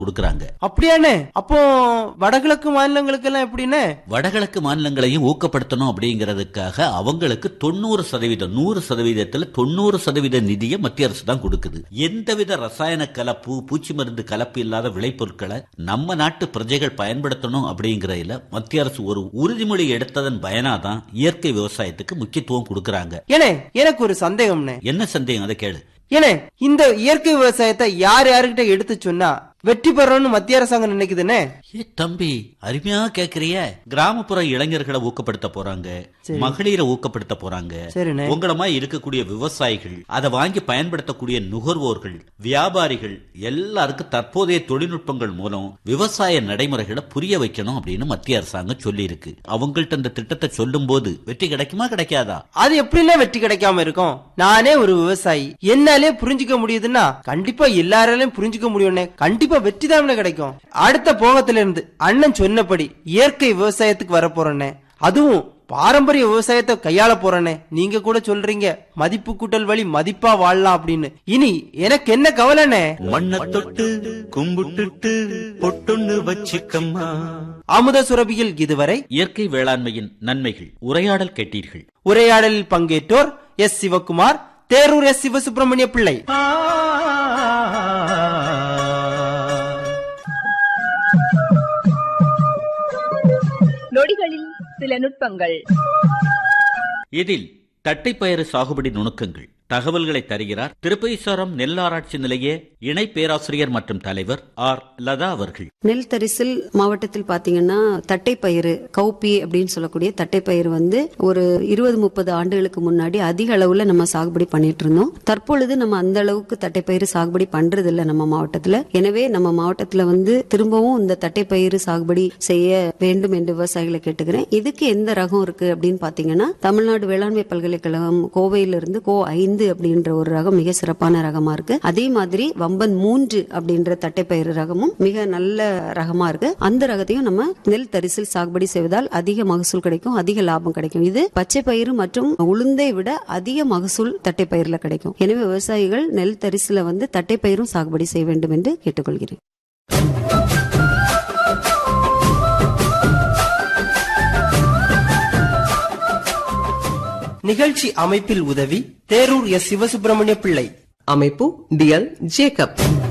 கொடுக்கறாங்க அப்படியாண்ணே அப்போ வடகிழக்கு மாநிலங்களுக்கு எல்லாம் எப்படின்னு வடகிழக்கு மாநிலங்களையும் ஊக்கப்படுத்தணும் அப்படிங்கறதுக்காக அவங்களுக்கு தொண்ணூறு சதவீதம் நூறு சதவீதத்துல தொண்ணூறு சதவீத நிதியை மத்திய அரசு தான் கொடுக்குது எந்தவித ரசாயன கலப்பு பூச்சி மருந்து கலப்பு இல்லாத விளைபொருட்களை நம்ம நாட்டு பிரஜைகள் பயன்படுத்தணும் அப்படிங்கறதுல மத்திய அரசு ஒரு உறுதிமொழி எடுத்ததன் பயனாதான் இயற்கை விவசாயத்துக்கு முக்கியத்துவம் கொடுக்கறாங்க ஏனே எனக்கு ஒரு சந்தேகம்ண்ணே என்ன சந்தேகம் அதை கேளு ஏனே இந்த இயற்கை விவசாயத்தை யார் யாருக்கிட்ட எடுத்து சொன்னா வெற்றி பெறணும்னு மத்திய அரசாங்கம் நினைக்குதுன்னே ஏ தம்பி அருமையா கேக்குறிய கிராமப்புற இளைஞர்களை ஊக்கப்படுத்த போறாங்க மகளிரை ஊக்கப்படுத்த போறாங்க சரிண்ணே உங்கள மாதிரி இருக்கக்கூடிய விவசாயிகள் அதை வாங்கி பயன்படுத்தக்கூடிய நுகர்வோர்கள் வியாபாரிகள் எல்லாருக்கும் தற்போதைய தொழில்நுட்பங்கள் மூலம் விவசாய நடைமுறைகளை புரிய வைக்கணும் அப்படின்னு மத்திய அரசாங்கம் சொல்லி இருக்கு அவங்கள்ட்ட இந்த திட்டத்தை சொல்லும் போது வெற்றி கிடைக்குமா கிடைக்காதா அது எப்படின்னா வெற்றி கிடைக்காம இருக்கும் நானே ஒரு விவசாயி என்னாலே புரிஞ்சுக்க முடியுதுன்னா கண்டிப்பா எல்லாராலையும் புரிஞ்சுக்க முடியும்னே கண்டிப்பா வெற்றி தான் கிடைக்கும் அடுத்த போகத்துல இருந்து அண்ணன் சொன்னபடி இயற்கை விவசாயத்துக்கு வர போறேனே அதுவும் பாரம்பரிய விவசாயத்தை கையாள போறேனே நீங்க கூட சொல்றீங்க மதிப்பு கூட்டல் வழி மதிப்பா வாழலாம் அப்படின்னு இனி எனக்கு என்ன கவலைனே மண்ண தொட்டு கும்பிட்டுட்டு பொட்டொன்னு வச்சுக்கம்மா அமுத சுரபியில் இதுவரை இயற்கை வேளாண்மையின் நன்மைகள் உரையாடல் கேட்டீர்கள் உரையாடலில் பங்கேற்றோர் எஸ் சிவகுமார் தேரூர் எஸ் சிவசுப்பிரமணிய பிள்ளை நொடிகளில் சில நுட்பங்கள் இதில் தட்டைப்பயிறு சாகுபடி நுணுக்கங்கள் தகவல்களை தருகிறார் திருப்பைசாரம் நெல் ஆராய்ச்சி நிலைய இணை பேராசிரியர் மற்றும் தலைவர் ஆர் லதா அவர்கள் நெல் தரிசில் மாவட்டத்தில் பாத்தீங்கன்னா தட்டைப்பயிறு கௌப்பி அப்படின்னு சொல்லக்கூடிய தட்டைப்பயிறு வந்து ஒரு இருபது முப்பது ஆண்டுகளுக்கு முன்னாடி அதிக அளவுல நம்ம சாகுபடி பண்ணிட்டு இருந்தோம் தற்பொழுது நம்ம அந்த அளவுக்கு தட்டைப்பயிறு சாகுபடி பண்றது இல்ல நம்ம மாவட்டத்துல எனவே நம்ம மாவட்டத்துல வந்து திரும்பவும் இந்த தட்டைப்பயிறு சாகுபடி செய்ய வேண்டும் என்று விவசாயிகளை கேட்டுக்கிறேன் இதுக்கு எந்த ரகம் இருக்கு அப்படின்னு பாத்தீங்கன்னா தமிழ்நாடு வேளாண்மை பல்கலைக்கழகம் கோவையிலிருந்து கோ ஐந்து அப்படின்ற ஒரு ரகம் மிக சிறப்பான ரகமா இருக்கு அதே மாதிரி வம்பன் மூன்று அப்படின்ற தட்டைப்பயிறு ரகமும் மிக நல்ல ரகமா இருக்கு அந்த ரகத்தையும் நம்ம நெல் தரிசில் சாகுபடி செய்வதால் அதிக மகசூல் கிடைக்கும் அதிக லாபம் கிடைக்கும் இது பச்சை பயிறு மற்றும் உளுந்தை விட அதிக மகசூல் தட்டைப்பயிர்ல கிடைக்கும் எனவே விவசாயிகள் நெல் தரிசில வந்து தட்டைப்பயிரும் சாகுபடி செய்ய வேண்டும் என்று கேட்டுக்கொள்கிறேன் நிகழ்ச்சி அமைப்பில் உதவி தேரூர் எஸ் சிவசுப்பிரமணிய பிள்ளை அமைப்பு டிஎல் ஜேக்கப்